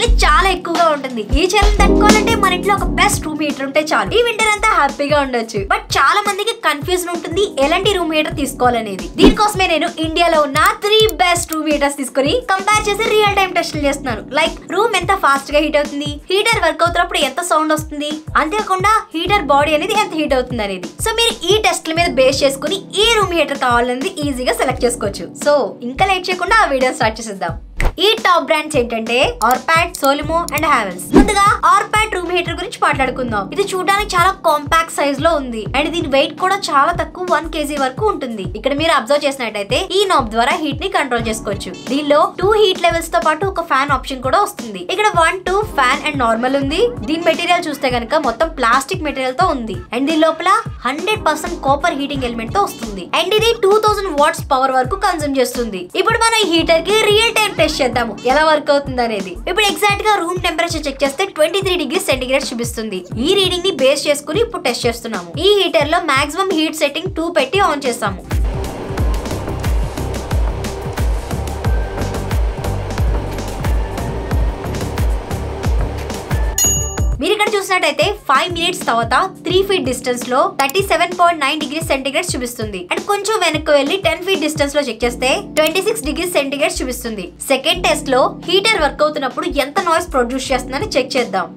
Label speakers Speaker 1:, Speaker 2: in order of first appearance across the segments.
Speaker 1: అనేది చాలా ఎక్కువగా ఉంటుంది ఈ చలిని తట్టుకోవాలంటే మన ఇంట్లో ఒక బెస్ట్ రూమ్ హీటర్ ఉంటే చాలు ఈ వింటర్ అంతా హ్యాపీగా ఉండొచ్చు బట్ చాలా మందికి కన్ఫ్యూజన్ ఉంటుంది ఎలాంటి రూమ్ హీటర్ తీసుకోవాలనేది దీనికోసమే నేను ఇండియాలో ఉన్న త్రీ బెస్ట్ రూమ్ హీటర్స్ తీసుకొని కంపేర్ చేసి రియల్ టైం టెస్ట్లు చేస్తున్నాను లైక్ రూమ్ ఎంత ఫాస్ట్ గా హీట్ అవుతుంది హీటర్ వర్క్ అవుతున్నప్పుడు ఎంత సౌండ్ వస్తుంది అంతేకాకుండా హీటర్ బాడీ అనేది ఎంత హీట్ అవుతుంది అనేది సో మీరు ఈ టెస్ట్ల మీద బేస్ చేసుకుని ఏ రూమ్ హీటర్ కావాలనేది ఈజీగా సెలెక్ట్ చేసుకోవచ్చు సో ఇంకా లేట్ చేయకుండా ఆ వీడియో స్టార్ట్ చేసేద్దాం ఈ టాప్ బ్రాండ్స్ ఏంటంటే ఆర్పాట్ సోలిమో అండ్ హావెల్స్ ముందుగా ఆర్పాట్ రూమ్ హీటర్ గురించి మాట్లాడుకుందాం ఇది చూడడానికి చాలా కాంపాక్ట్ సైజ్ లో ఉంది అండ్ దీని వెయిట్ కూడా చాలా తక్కువ వన్ కేజీ వరకు ఉంటుంది ఇక్కడ మీరు అబ్జర్వ్ చేసినట్టయితే ఈ నాబ్ ద్వారా హీట్ ని కంట్రోల్ చేసుకోవచ్చు దీనిలో టూ హీట్ లెవెల్స్ తో పాటు ఒక ఫ్యాన్ ఆప్షన్ కూడా వస్తుంది ఇక్కడ one two fan and normal ఉంది దీని మెటీరియల్ చూస్తే గనక మొత్తం ప్లాస్టిక్ మెటీరియల్ తో ఉంది అండ్ దీని లోపల hundred percent copper heating element తో వస్తుంది అండ్ ఇది టూ థౌసండ్ వాట్స్ పవర్ వరకు కన్సూమ్ చేస్తుంది ఇప్పుడు మనం ఈ హీటర్ కి రియల్ టైం టెస్ట్ చేద్దాము ఎలా వర్క్ అవుతుంది అనేది ఇప్పుడు ఎగ్జాక్ట్ గా రూమ్ టెంపరేచర్ చెక్ చేస్తే ట్వంటీ త్రీ డిగ్రీ సెంటిగ్రేడ్ చూపిస్తుంది ఈ రీడింగ్ ని బేస్ చేసుకుని ఇప్పుడు టెస్ట్ చేస్తున్నాము ఈ హీటర్ లో మాక్సిమం హీట్ సెట్టింగ్ టూ పెట్టి ఆన్ చేస్తాము మీరు ఇక్కడ చూసినట్టయితే ఫైవ్ మినిట్స్ తర్వాత త్రీ ఫీట్ డిస్టెన్స్ లో thirty seven point nine degree centigrade చూపిస్తుంది అండ్ కొంచెం వెనక్కి వెళ్ళి టెన్ ఫీట్ డిస్టెన్స్ లో చెక్ చేస్తే ట్వంటీ సిక్స్ డిగ్రీ సెంటిగ్రేడ్ చూపిస్తుంది సెకండ్ టెస్ట్ లో హీటర్ వర్క్ అవుతున్నప్పుడు ఎంత నాయిస్ ప్రొడ్యూస్ చేస్తుందని చెక్ చేద్దాం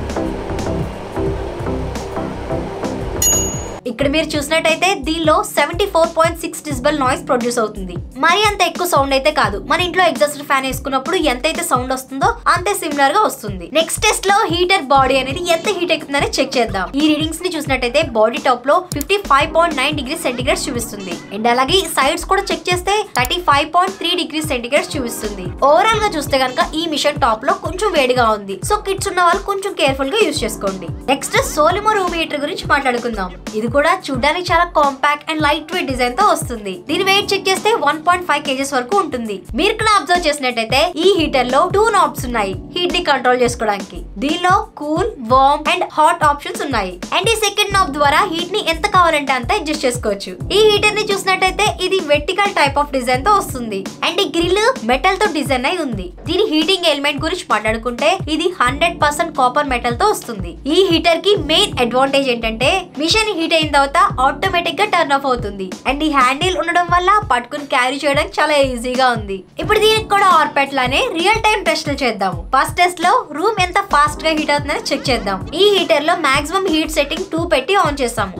Speaker 1: ఇక్కడ మీరు చూసినట్టయితే దీనిలో seventy four point six decibel noise produce అవుతుంది మరి అంత ఎక్కువ సౌండ్ అయితే కాదు మన ఇంట్లో ఎగ్జాస్ట్ ఫ్యాన్ వేసుకున్నప్పుడు ఎంతైతే సౌండ్ వస్తుందో అంతే సిమిలర్ గా వస్తుంది నెక్స్ట్ టెస్ట్ లో హీటర్ బాడీ అనేది ఎంత హీట్ ఎక్కుతుందని చెక్ చేద్దాం ఈ రీడింగ్స్ ని చూసినట్టయితే బాడీ టాప్ లో fifty five point nine degree centigrade చూపిస్తుంది అండ్ అలాగే సైడ్స్ కూడా చెక్ చేస్తే thirty five point three degree centigrade చూపిస్తుంది ఓవరాల్ గా చూస్తే కనుక ఈ మిషన్ టాప్ లో కొంచెం వేడిగా ఉంది సో కిడ్స్ ఉన్న వాళ్ళు కొంచెం కేర్ఫుల్ గా యూస్ చేసుకోండి నెక్స్ట్ సోలిమో రూమ్ హీటర్ గురించి మాట్లాడుకుందాం ఇది కూడా చూడడానికి చాలా compact and light weight design తో వస్తుంది దీని వెయిట్ చెక్ చేస్తే వన్ పాయింట్ ఫైవ్ కేజెస్ వరకు ఉంటుంది మీరు ఇక్కడ అబ్జర్వ్ చేసినట్టయితే ఈ హీటర్ లో టూ నాబ్స్ ఉన్నాయి హీట్ ని కంట్రోల్ చేసుకోవడానికి దీనిలో cool warm and hot options ఉన్నాయి అండ్ ఈ సెకండ్ నాబ్ ద్వారా హీట్ ని ఎంత కావాలంటే అంత అడ్జస్ట్ చేసుకోవచ్చు ఈ హీటర్ ని చూసినట్టయితే ఇది వెర్టికల్ టైప్ ఆఫ్ డిజైన్ తో వస్తుంది అండ్ ఈ గ్రిల్ మెటల్ తో డిజైన్ అయి ఉంది దీని హీటింగ్ ఎలిమెంట్ గురించి మాట్లాడుకుంటే ఇది హండ్రెడ్ పర్సెంట్ కాపర్ మెటల్ తో వస్తుంది ఈ హీటర్ కి మెయిన్ అడ్వాంటేజ్ ఏంటంటే మిషన్ హీట్ అయిన తర్వాత ఆటోమేటిక్ గా టర్న్ ఆఫ్ అవుతుంది అండ్ ఈ హ్యాండిల్ ఉండడం వల్ల పట్టుకుని క్యారీ చేయడానికి చాలా ఈజీగా ఉంది ఇప్పుడు దీనికి కూడా ఆర్పెట్ లానే రియల్ టైం టెస్ట్లు చేద్దాము ఫస్ట్ టెస్ట్ లో రూమ్ ఎంత ఫాస్ట్ గా హీట్ అవుతుందని చెక్ చేద్దాం ఈ హీటర్ లో మాక్సిమం హీట్ సెట్టింగ్ టూ పెట్టి ఆన్ చేస్తాము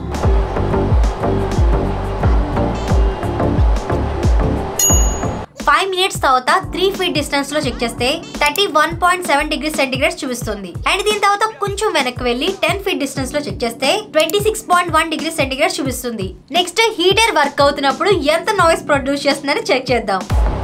Speaker 1: ఫైవ్ మినిట్స్ తర్వాత త్రీ ఫీట్ డిస్టెన్స్ లో చెక్ చేస్తే thirty one point seven degree centigrade చూపిస్తుంది అండ్ దీని తర్వాత కొంచెం వెనక్కి వెళ్ళి టెన్ ఫీట్ డిస్టెన్స్ లో చెక్ చేస్తే twenty six point one degree centigrade చూపిస్తుంది నెక్స్ట్ హీటర్ వర్క్ అవుతున్నప్పుడు ఎంత నాయిస్ ప్రొడ్యూస్ చేస్తుందని చెక్ చేద్దాం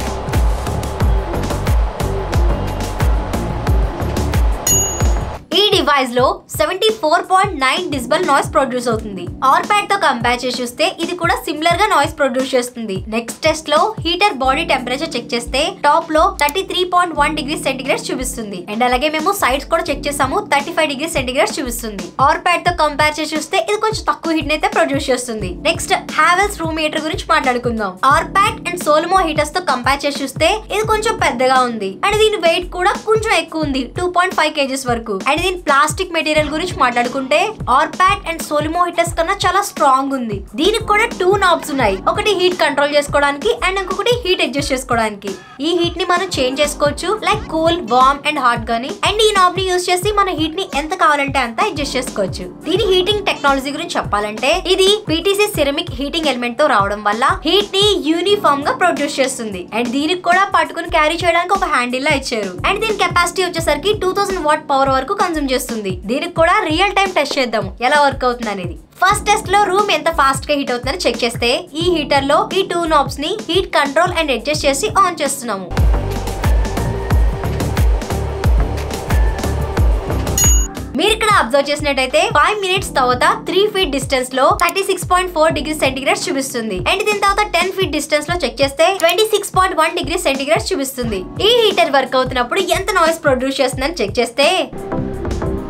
Speaker 1: ఈ డివైస్ లో seventy four point nine decibel noise produce అవుతుంది ఆర్పాడ్ తో కంపేర్ చేసి చూస్తే ఇది కూడా సిమిలర్ గా నాయిస్ ప్రొడ్యూస్ చేస్తుంది నెక్స్ట్ టెస్ట్ లో హీటర్ బాడీ టెంపరేచర్ చెక్ చేస్తే టాప్ లో thirty three point one degree centigrade చూపిస్తుంది అండ్ అలాగే మేము సైడ్స్ కూడా చెక్ చేసాము థర్టీ ఫైవ్ డిగ్రీ సెంటిగ్రేడ్ చూపిస్తుంది ఆర్పాడ్ తో కంపేర్ చేసి చూస్తే ఇది కొంచెం తక్కువ హీట్ అయితే ప్రొడ్యూస్ చేస్తుంది నెక్స్ట్ హావెల్స్ రూమ్ హీటర్ గురించి మాట్లాడుకుందాం ఆర్పాడ్ అండ్ సోల్మో హీటర్స్ తో కంపేర్ చేసి చూస్తే ఇది కొంచెం పెద్దగా ఉంది అండ్ దీని వెయిట్ కూడా కొంచెం ఎక్కువ ఉంది టూ పాయింట్ ఫైవ్ కేజెస్ వరకు అండ్ దీని ప్లాస్టిక్ మెటీరియల్ గురించి మాట్లాడుకుంటే ఆర్పాట్ అండ్ సోలిమో హీటర్స్ కన్నా చాలా స్ట్రాంగ్ ఉంది దీనికి కూడా టూ నాబ్స్ ఉన్నాయి ఒకటి హీట్ కంట్రోల్ చేసుకోవడానికి అండ్ ఇంకొకటి హీట్ అడ్జస్ట్ చేసుకోవడానికి ఈ హీట్ ని మనం చేంజ్ చేసుకోవచ్చు like cool warm and hot గానీ అండ్ ఈ నాబ్ ని యూస్ చేసి మన హీట్ ని ఎంత కావాలంటే అంత అడ్జస్ట్ చేసుకోవచ్చు దీని హీటింగ్ టెక్నాలజీ గురించి చెప్పాలంటే ఇది పీటీసీ సిరమిక్ హీటింగ్ ఎలిమెంట్ తో రావడం వల్ల హీట్ ని యూనిఫామ్ గా ప్రొడ్యూస్ చేస్తుంది అండ్ దీనికి కూడా పట్టుకుని క్యారీ చేయడానికి ఒక హ్యాండిల్ లా ఇచ్చారు అండ్ దీని కెపాసిటీ వచ్చేసరికి టూ థౌసండ్ వాట్ పవర్ వరకు కన్సూమ్ చేస్తుంది దీనికి కూడా రియల్ టైం టెస్ట్ చేద్దాము ఎలా వర్క్ అవుతుంది అనేది ఫస్ట్ టెస్ట్ లో రూమ్ ఎంత ఫాస్ట్ గా హీట్ అవుతుందని చెక్ చేస్తే ఈ హీటర్ లో ఈ టూ నాబ్స్ ని హీట్ కంట్రోల్ అండ్ అడ్జస్ట్ చేసి ఆన్ చేస్తున్నాము మీరు ఇక్కడ అబ్జర్వ్ చేసినట్టయితే ఫైవ్ మినిట్స్ తర్వాత త్రీ ఫీట్ డిస్టెన్స్ లో thirty six point four degree centigrade చూపిస్తుంది అండ్ దీని తర్వాత టెన్ ఫీట్ డిస్టెన్స్ లో చెక్ చేస్తే twenty six point one degree centigrade చూపిస్తుంది ఈ హీటర్ వర్క్ అవుతున్నప్పుడు ఎంత నాయిస్ ప్రొడ్యూస్ చేస్తుందని చెక్ చేస్తే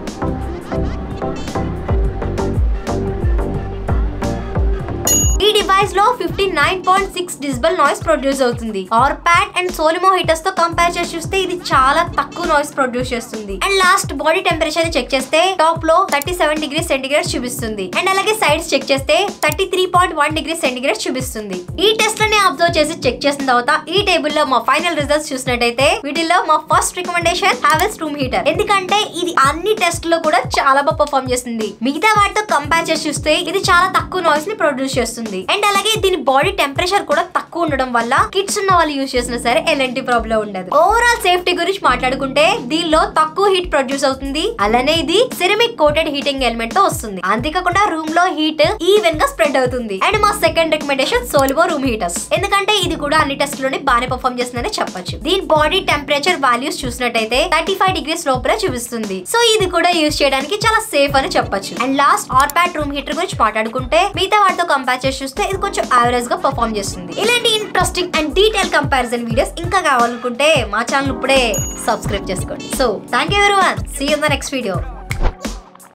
Speaker 1: ఈ ప్రైస్ లో fifty nine point six decibel noise produce అవుతుంది ఆర్పాడ్ అండ్ సోలిమో హీటర్స్ తో కంపేర్ చేసి చూస్తే ఇది చాలా తక్కువ నాయిస్ ప్రొడ్యూస్ చేస్తుంది and last body temperature check చేస్తే టాప్ లో థర్టీ సెవెన్ డిగ్రీ సెంటిగ్రేడ్ చూపిస్తుంది అండ్ అలాగే సైడ్స్ చెక్ చేస్తే thirty three point one degree centigrade చూపిస్తుంది ఈ టెస్ట్ లని అబ్జర్వ్ చేసి చెక్ చేసిన తర్వాత ఈ టేబుల్ లో మా ఫైనల్ రిజల్ట్స్ చూసినట్టయితే వీటిలో మా first recommendation Havells room heater ఎందుకంటే ఇది అన్ని టెస్ట్ లో కూడా చాలా బాగా పర్ఫామ్ చేస్తుంది మిగతా వాటితో కంపేర్ చేసి చూస్తే ఇది చాలా తక్కువ నాయిస్ ని ప్రొడ్యూస్ చేస్తుంది అండ్ అలాగే దీని బాడీ టెంపరేచర్ కూడా తక్కువ ఉండడం వల్ల కిడ్స్ ఉన్న వాళ్ళు యూస్ చేసినా సరే ఎలాంటి ప్రాబ్లం ఉండదు ఓవరాల్ సేఫ్టీ గురించి మాట్లాడుకుంటే దీనిలో తక్కువ హీట్ ప్రొడ్యూస్ అవుతుంది అలానే ఇది సిరమిక్ కోటెడ్ హీటింగ్ ఎలిమెంట్ తో వస్తుంది అంతేకాకుండా రూమ్ లో హీట్ ఈవెన్ గా స్ప్రెడ్ అవుతుంది అండ్ మా second recommendation Solimo room heaters ఎందుకంటే ఇది కూడా అన్ని టెస్ట్ లోనే బాగానే పర్ఫామ్ చేస్తుందని చెప్పొచ్చు దీని బాడీ టెంపరేచర్ వాల్యూస్ చూసినట్టయితే థర్టీ ఫైవ్ డిగ్రీస్ లోపల చూపిస్తుంది సో ఇది కూడా యూస్ చేయడానికి చాలా సేఫ్ అని చెప్పొచ్చు and last Orpat room heater గురించి మాట్లాడుకుంటే మిగతా వాటితో కంపేర్ చేసి చూస్తే ఇది కొంచెం యావరేజ్ గా పర్ఫామ్ చేస్తుంది ఇలాంటి interesting and detail comparison videos ఇంకా కావాలనుకుంటే మా ఛానల్ ఇప్పుడే సబ్స్క్రైబ్ చేసుకోండి so thank you every one see in the next video